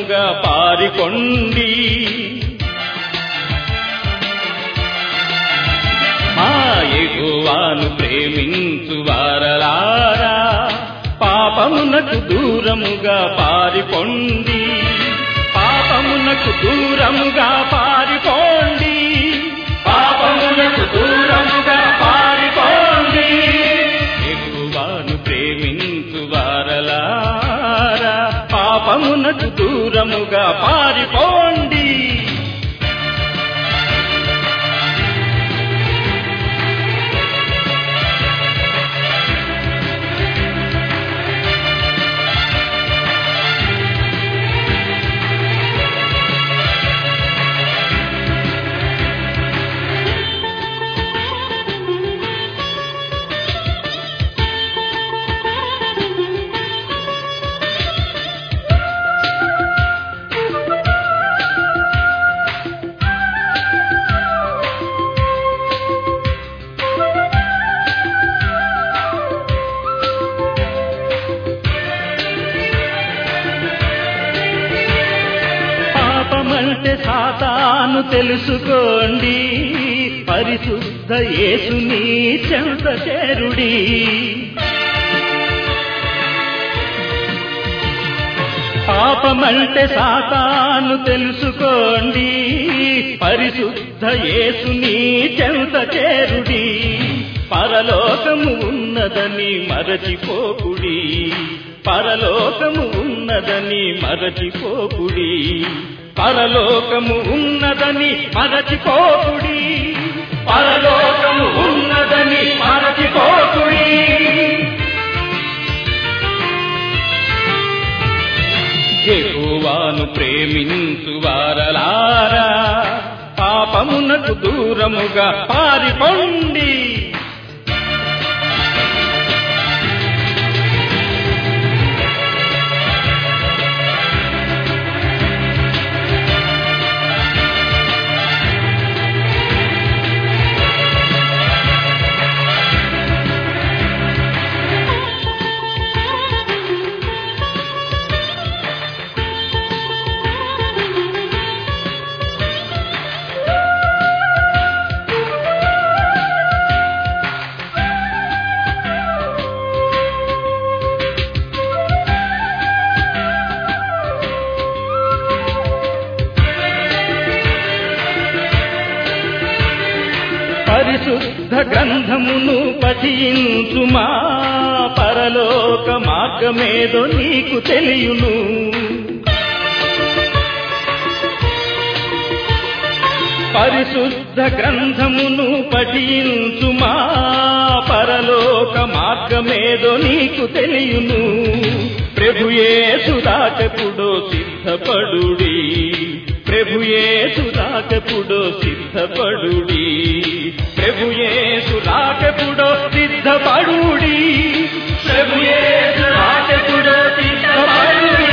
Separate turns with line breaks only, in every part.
దూరముగా పారికొండి మా ఎగువాను ప్రేమించు వారలారా పాపమునకు దూరముగా పారిపోండి పాపమునకు దూరముగా పారిపోండి పాపమునకు దూరముగా పారిపోండి ఎగువాను ప్రేమించు వారలారా పాపమునకు దూరముగా పారిపోండి పాపమంటే సాతాను తెలుసుకోండి పరిశుద్ధ యేసుని చెంత చేరుడి పాపమంటే సాతాను తెలుసుకోండి పరిశుద్ధ యేసుని చెంత చేరుడి పరలోకము ఉన్నదని మరచిపోకుడి పరలోకము ఉన్నదని మరచిపోకుడి పరలోకము ఉన్నదని మరచిపోకుడి పరలోకము ఉన్నదని మరచిపోకుడి యెహోవాను ప్రేమించు వారలారా పాపమునకు దూరముగా పారిపోండి పరిశుద్ధ గ్రంథమును పఠించుమా పరలోక మార్గమేదో నీకు తెలియును పరిశుద్ధ గ్రంథమును పఠించుమా పరలోక మార్గమేదో నీకు తెలియును ప్రభుయే సుదాకెప్పుడో సిద్ధపడుడి ప్రభుయే సుదాకెప్పుడో సిద్ధపడుడి ప్రభుయే సుదాకెప్పుడో సిద్ధపడుడి ప్రభుయే సుదాకెప్పుడో సిద్ధపడుడి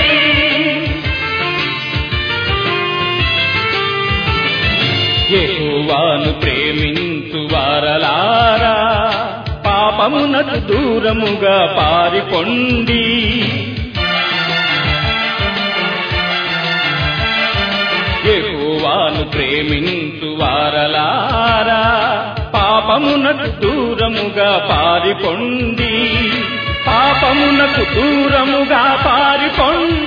యెహోవాను ప్రేమించు వారలారా పాపమునకు దూరముగా పారిపోండి యెహోవాను ప్రేమించు వారలారా పాపమునకు దూరముగా పారిపోండి పాపమునకు దూరముగా పారిపోండి